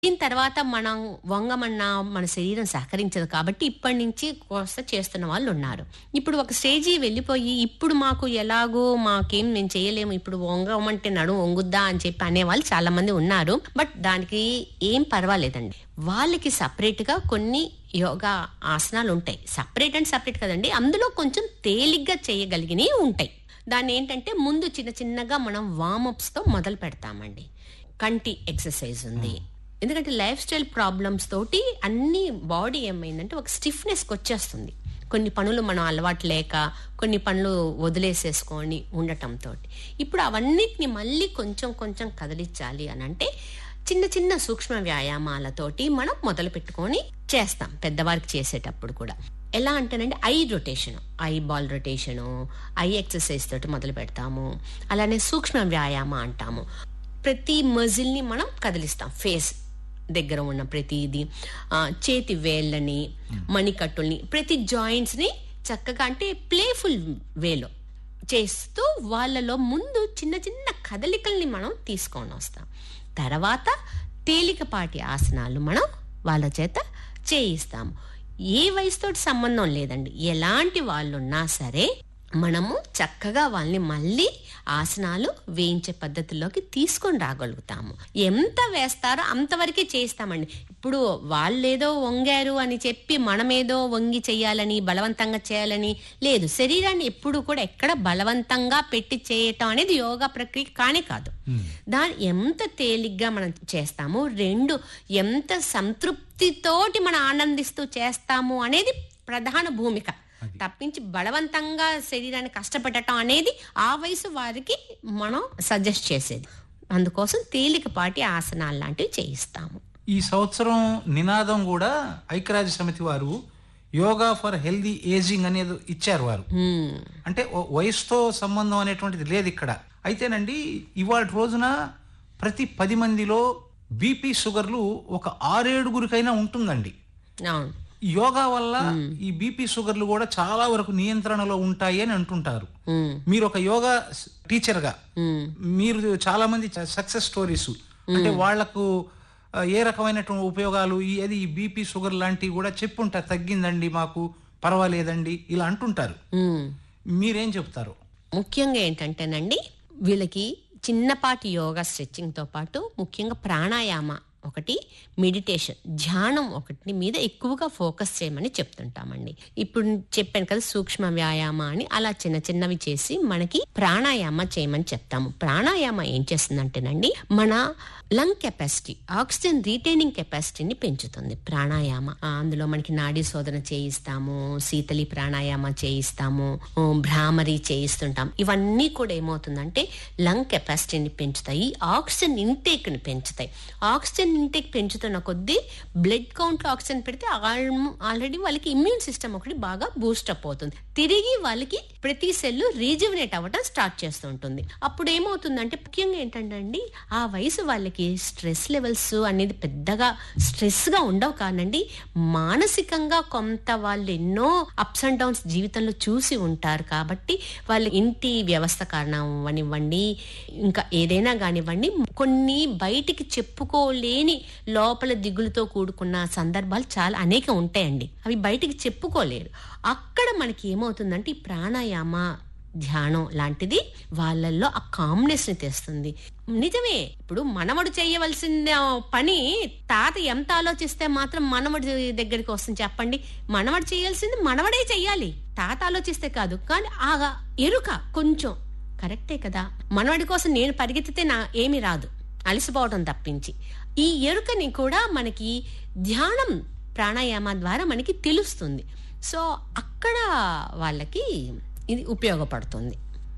దీని తర్వాత మనం వంగమన్నా మన శరీరం సహకరించదు కాబట్టి ఇప్పటి నుంచి కోస్త చేస్తున్న వాళ్ళు ఉన్నారు ఇప్పుడు ఒక స్టేజీ వెళ్ళిపోయి ఇప్పుడు మాకు ఎలాగో మాకేం మేము చేయలేము ఇప్పుడు వంగమంటే నడు వంగుద్దా అని చెప్పి అనేవాళ్ళు చాలా మంది ఉన్నారు బట్ దానికి ఏం పర్వాలేదండి వాళ్ళకి సపరేట్ గా కొన్ని యోగా ఆసనాలు ఉంటాయి సపరేట్ అండ్ సపరేట్ కదండి అందులో కొంచెం తేలిగ్గా చేయగలిగినవి ఉంటాయి దాన్ని ఏంటంటే ముందు చిన్న చిన్నగా మనం వార్మప్స్ తో మొదలు పెడతామండి కంటి ఎక్సర్సైజ్ ఉంది ఎందుకంటే లైఫ్ స్టైల్ ప్రాబ్లమ్స్ తోటి అన్ని బాడీ ఏమైందంటే ఒక స్టిఫ్నెస్కి వచ్చేస్తుంది కొన్ని పనులు మనం అలవాటు లేక కొన్ని పనులు వదిలేసేసుకొని ఉండటంతో ఇప్పుడు అవన్నిటిని మళ్ళీ కొంచెం కొంచెం కదిలించాలి అని అంటే చిన్న చిన్న సూక్ష్మ వ్యాయామాలతోటి మనం మొదలు పెట్టుకొని చేస్తాం పెద్దవారికి చేసేటప్పుడు కూడా ఎలా అంటేనండి eye rotation eye ball rotation eye exercise తోటి మొదలు పెడతాము అలానే సూక్ష్మ వ్యాయామ అంటాము ప్రతి మజిల్ని మనం కదిలిస్తాం ఫేస్ దగ్గర ఉన్న ప్రతిది ఆ, చేతి వేళ్ళని మణికట్టుల్ని ప్రతి జాయింట్స్ ని చక్కగా అంటే ప్లేఫుల్ వేలో చేస్తూ వాళ్ళలో ముందు చిన్న చిన్న కదలికల్ని మనం తీసుకొని వస్తాం తర్వాత తేలికపాటి ఆసనాలు మనం వాళ్ళ చేత చేయిస్తాము ఏ వయసుతో సంబంధం లేదండి ఎలాంటి వాళ్ళు ఉన్నా సరే మనము చక్కగా వాళ్ళని మళ్ళీ ఆసనాలు వేయించే పద్ధతిలోకి తీసుకొని రాగలుగుతాము ఎంత వేస్తారో అంతవరకే చేయిస్తామండి ఇప్పుడు వాళ్ళేదో వంగారు అని చెప్పి మనమేదో వంగి చేయాలని బలవంతంగా చేయాలని లేదు శరీరాన్ని ఎప్పుడు కూడా ఎక్కడ బలవంతంగా పెట్టి చేయటం అనేది యోగా ప్రక్రియ కానే కాదు దాన్ని ఎంత తేలిగ్గా మనం చేస్తాము రెండు ఎంత సంతృప్తితోటి మనం ఆనందిస్తూ చేస్తాము అనేది ప్రధాన భూమిక తప్పించి బలవంతంగా శరీరాన్ని కష్టపెట్టడం అనేది ఆ వయసు వారికి మనం సజెస్ట్ చేసేది అందుకోసం తేలికపాటి ఆసనాలు లాంటివి చేయిస్తాము ఈ సంవత్సరం నినాదం కూడా ఐక్యరాజ్య సమితి వారు యోగా ఫర్ హెల్దీ ఏజింగ్ అనేది ఇచ్చారు వారు హ్మ్. అంటే ఓ వయసుతో సంబంధం అనేటువంటిది లేదు ఇక్కడ అయితేనండి ఇవాళ రోజున ప్రతి పది మందిలో బీపీ షుగర్లు ఒక ఆరేడుగురికైనా ఉంటుందండి అవును యోగా వల్ల ఈ బీపీ షుగర్లు కూడా చాలా వరకు నియంత్రణలో ఉంటాయి అని అంటుంటారు హ్మ్. మీరు ఒక యోగా టీచర్ గా హ్మ్. మీరు చాలా మంది సక్సెస్ స్టోరీస్ అంటే వాళ్లకు ఆ, ఏ రకమైనటువంటి ఉపయోగాలు ఈ అది ఈ బీపీ షుగర్ లాంటివి కూడా చెప్పుంటారు తగ్గిందండి మాకు పర్వాలేదండి ఇలా అంటుంటారు హ్మ్. మీరేం చెప్తారు ముఖ్యంగా ఏంటంటేనండి వీళ్ళకి చిన్నపాటి యోగా స్ట్రెచ్చింగ్ తో పాటు ముఖ్యంగా ప్రాణాయామ ఒకటి మెడిటేషన్ ధ్యానం ఒకటి మీద ఎక్కువగా ఫోకస్ చేయమని చెప్తుంటామండి ఇప్పుడు చెప్పాను కదా సూక్ష్మ వ్యాయామ అని అలా చిన్న చిన్నవి చేసి మనకి ప్రాణాయామ చేయమని చెప్తాము ప్రాణాయామ ఏం చేస్తుందంటేనండి మన లంగ్ కెపాసిటీ ఆక్సిజన్ రీటైనింగ్ కెపాసిటీని పెంచుతుంది ప్రాణాయామ ఆ, అందులో మనకి నాడీ శోధన చేయిస్తాము శీతలి ప్రాణాయామ చేయిస్తాము ఓ, భ్రామరి చేయిస్తుంటాం ఇవన్నీ కూడా ఏమవుతుందంటే లంగ్ కెపాసిటీని పెంచుతాయి ఆక్సిజన్ ఇంటేక్ ని పెంచుతాయి ఆక్సిజన్ ఇంటేక్ పెంచుతున్న కొద్దీ బ్లడ్ కౌంట్ లో ఆక్సిజన్ పెడితే ఆల్రెడీ వాళ్ళకి ఇమ్యూన్ సిస్టమ్ ఒకటి బాగా బూస్ట్ అప్ అవుతుంది తిరిగి వాళ్ళకి ప్రతి సెల్ రీజువినేట్ అవ్వడం స్టార్ట్ చేస్తూ ఉంటుంది అప్పుడు ఏమవుతుందంటే ముఖ్యంగా ఏంటంటే అండి ఆ వయసు వాళ్ళకి స్ట్రెస్ లెవెల్స్ అనేది పెద్దగా స్ట్రెస్ గా ఉండవు కానండి మానసికంగా కొంత వాళ్ళు ఎన్నో అప్స్ అండ్ డౌన్స్ జీవితంలో చూసి ఉంటారు కాబట్టి వాళ్ళ ఇంటి వ్యవస్థ కారణం అవనివ్వండి ఇంకా ఏదైనా కానివ్వండి కొన్ని బయటికి చెప్పుకోలేని లోపల దిగులుతో కూడుకున్న సందర్భాలు చాలా అనేక ఉంటాయండి అవి బయటికి చెప్పుకోలేరు అక్కడ మనకి ఏమవుతుందంటే ఈ ప్రాణాయామ ధ్యానం లాంటిది వాళ్ళల్లో ఆ కామ్నెస్ ని తెస్తుంది నిజమే ఇప్పుడు మనవడు చేయవలసిన పని తాత ఎంత ఆలోచిస్తే మాత్రం మనవడి దగ్గరికి వస్తుంది చెప్పండి మనవడు చేయాల్సింది మనవడే చెయ్యాలి తాత ఆలోచిస్తే కాదు కానీ ఆ ఎరుక కొంచెం కరెక్టే కదా మనవడి కోసం నేను పరిగెత్తితే నా ఏమీ రాదు అలసిపోవడం తప్పించి ఈ ఎరుకని కూడా మనకి ధ్యానం ప్రాణాయామ ద్వారా మనకి తెలుస్తుంది సో అక్కడ వాళ్ళకి ఇది ఉపయోగపడుతుంది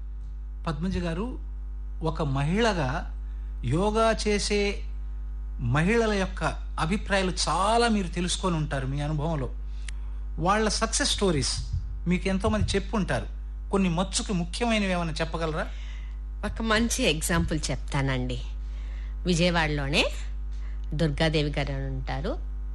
పద్మజ గారు ఒక మహిళగా యోగా చేసే మహిళల యొక్క అభిప్రాయాలు చాలా మీరు తెలుసుకొని ఉంటారు మీ అనుభవంలో వాళ్ళ సక్సెస్ స్టోరీస్ మీకు ఎంతో మంది చెప్పుంటారు కొన్ని మచ్చుకి ముఖ్యమైనవి ఏమైనా చెప్పగలరా ఒక మంచి ఎగ్జాంపుల్ చెప్తానండి విజయవాడలోనే దుర్గాదేవి గారు అని ఉంటారు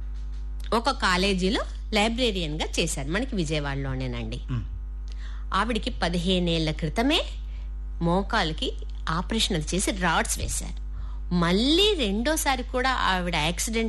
ఒక కాలేజీలో లైబ్రేరియన్గా చేశారు మనకి విజయవాడలోనేనండి మ్. ఆవిడికి పదిహేనేళ్ల క్రితమే మోకాలకి ఆపరేషన్ అది చేసి రాడ్స్ వేశారు మళ్ళీ రెండోసారి కూడా ఆవిడ యాక్సిడెంట్